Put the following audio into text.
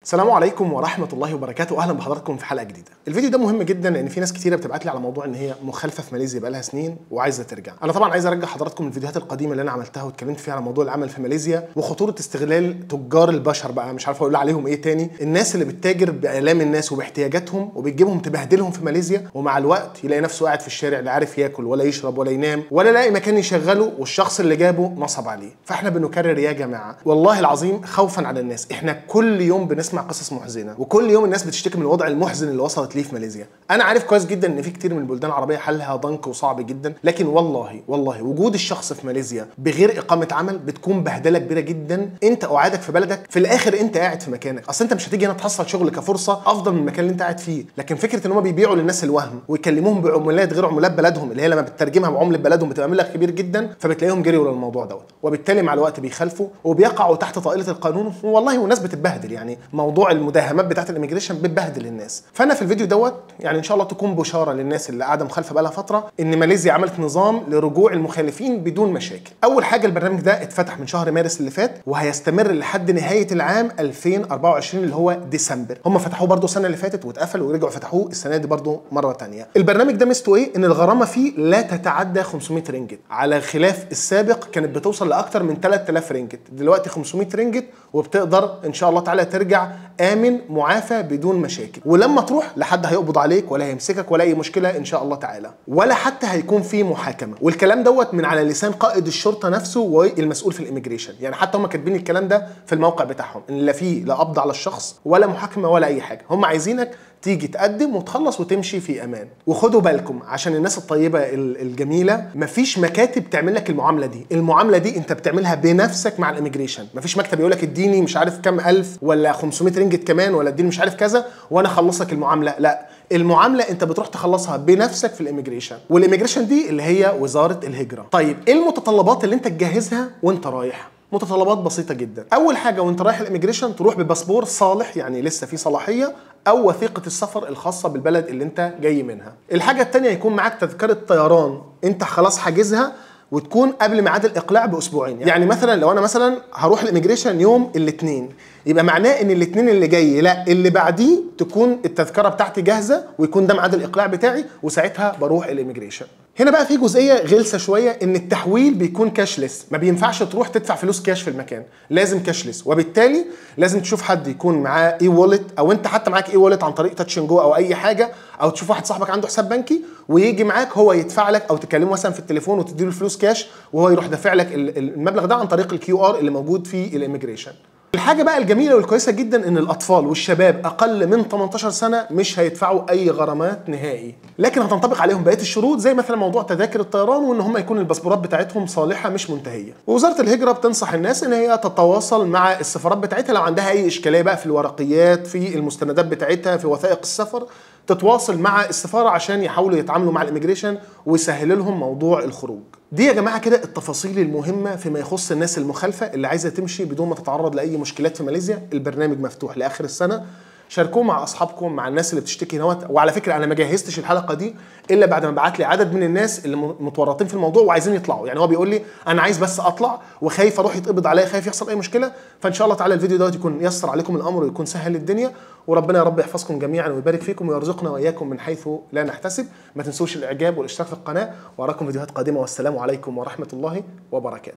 السلام عليكم ورحمة الله وبركاته، أهلا بحضراتكم في حلقة جديدة. الفيديو ده مهم جدا لأن في ناس كتيرة بتبعت لي على موضوع إن هي مخالفة في ماليزيا بقالها سنين وعايزة ترجع. أنا طبعا عايز أرجع حضراتكم الفيديوهات القديمة اللي أنا عملتها واتكلمت فيها على موضوع العمل في ماليزيا وخطورة استغلال تجار البشر بقى مش عارف أقول عليهم إيه تاني، الناس اللي بتتاجر بآلام الناس وباحتياجاتهم وبتجيبهم تبهدلهم في ماليزيا ومع الوقت يلاقي نفسه قاعد في الشارع لا عارف ياكل ولا يشرب ولا ينام ولا لاقي مكان يشغله والشخص اللي جابه نصب عليه. فإحنا بنكرر يا جماعة والله العظيم خوفا على الناس، إحنا كل يوم بنسمع قصص محزنة وكل يوم الناس بتشتكي من الوضع المحزن اللي وصلت ليه في ماليزيا انا عارف كويس جدا ان في كتير من البلدان العربيه حلها ضنك وصعب جدا لكن والله والله وجود الشخص في ماليزيا بغير اقامه عمل بتكون بهدله كبيره جدا انت قعادك في بلدك في الاخر انت قاعد في مكانك اصل انت مش هتيجي هنا تحصل شغل كفرصه افضل من المكان اللي انت قاعد فيه لكن فكره ان هم بيبيعوا للناس الوهم ويكلموهم بعملات غير عملات بلدهم اللي هي لما بتترجمها بعمله بلدهم بتبقى مبلغ كبير جدا فبتلاقيهم جريوا للموضوع دوت وبالتالي مع الوقت بيخالفوا وبيقعوا تحت طائله القانون والله والناس بتتبهدل يعني موضوع المداهمات بتاعت الاميجريشن بتبهدل الناس فانا في الفيديو دوت يعني ان شاء الله تكون بشاره للناس اللي قاعده مخالفه بقالها فتره ان ماليزيا عملت نظام لرجوع المخالفين بدون مشاكل اول حاجه البرنامج ده اتفتح من شهر مارس اللي فات وهيستمر لحد نهايه العام 2024 اللي هو ديسمبر هم فتحوه برده السنه اللي فاتت واتقفل ورجعوا فتحوه السنه دي برده مره تانية البرنامج ده ميزته ايه ان الغرامه فيه لا تتعدى 500 رينجت على خلاف السابق كانت بتوصل لاكثر من 3000 رينجت دلوقتي 500 رينجت وبتقدر ان شاء الله تعالى ترجع امن معافى بدون مشاكل ولما تروح لحد هيقبض عليك ولا هيمسكك ولا اي مشكله ان شاء الله تعالى ولا حتى هيكون في محاكمه والكلام دوت من على لسان قائد الشرطه نفسه والمسؤول في الاميجريشن يعني حتى هم كاتبين الكلام ده في الموقع بتاعهم ان لا فيه لا قبض على الشخص ولا محاكمه ولا اي حاجه هم عايزينك تيجي تقدم وتخلص وتمشي في امان وخدوا بالكم عشان الناس الطيبه الجميله مفيش مكاتب تعمل لك المعامله دي المعامله دي انت بتعملها بنفسك مع الاميجريشن مفيش مكتب يقول لك اديني مش عارف كام الف ولا 500 رينجت كمان ولا اديني مش عارف كذا وانا اخلصك المعامله لا المعامله انت بتروح تخلصها بنفسك في الاميجريشن والاميجريشن دي اللي هي وزاره الهجره طيب ايه المتطلبات اللي انت تجهزها وانت رايح متطلبات بسيطه جدا اول حاجه وانت رايح الاميجريشن تروح بباسبور صالح يعني لسه فيه صلاحيه او وثيقه السفر الخاصه بالبلد اللي انت جاي منها الحاجه الثانيه يكون معاك تذكره طيران انت خلاص حاجزها وتكون قبل ميعاد الاقلاع باسبوعين يعني, يعني مثلا لو انا مثلا هروح الاميجريشن يوم الاثنين يبقى معناه ان الاثنين اللي جاي لا اللي بعديه تكون التذكره بتاعتي جاهزه ويكون ده ميعاد الاقلاع بتاعي وساعتها بروح الاميجريشن هنا بقى في جزئيه غلسه شويه ان التحويل بيكون كاشلس ما بينفعش تروح تدفع فلوس كاش في المكان لازم كاشلس وبالتالي لازم تشوف حد يكون معاه اي وولت او انت حتى معاك اي وولت عن طريق تاتش جو او اي حاجه او تشوف واحد صاحبك عنده حساب بنكي ويجي معاك هو يدفع لك او تكلمه مثلا في التليفون وتديله الفلوس كاش وهو يروح دافع لك المبلغ ده عن طريق الكيو ار اللي موجود في الاميجريشن الحاجه بقى الجميله والكويسه جدا ان الاطفال والشباب اقل من 18 سنه مش هيدفعوا اي غرامات نهائي لكن هتنطبق عليهم بقيه الشروط زي مثلا موضوع تذاكر الطيران وان هم يكون الباسبورات بتاعتهم صالحه مش منتهيه ووزاره الهجره بتنصح الناس ان هي تتواصل مع السفارات بتاعتها لو عندها اي اشكاليه بقى في الورقيات في المستندات بتاعتها في وثائق السفر تتواصل مع السفاره عشان يحاولوا يتعاملوا مع الاميجريشن ويسهلوا لهم موضوع الخروج دي يا جماعه كده التفاصيل المهمه فيما يخص الناس المخالفه اللي عايزه تمشي بدون ما تتعرض لاي مشكلات في ماليزيا البرنامج مفتوح لاخر السنه شاركوه مع اصحابكم مع الناس اللي بتشتكي نوت وعلى فكره انا ما جهزتش الحلقه دي الا بعد ما بعت لي عدد من الناس اللي متورطين في الموضوع وعايزين يطلعوا يعني هو بيقول لي انا عايز بس اطلع وخايف اروح يتقبض عليا خايف يحصل اي مشكله فان شاء الله تعالى الفيديو دوت يكون يسر عليكم الامر ويكون سهل الدنيا وربنا يا رب يحفظكم جميعا ويبارك فيكم ويرزقنا واياكم من حيث لا نحتسب ما تنسوش الاعجاب والاشتراك في القناه واراكم فيديوهات قادمه والسلام عليكم ورحمه الله وبركاته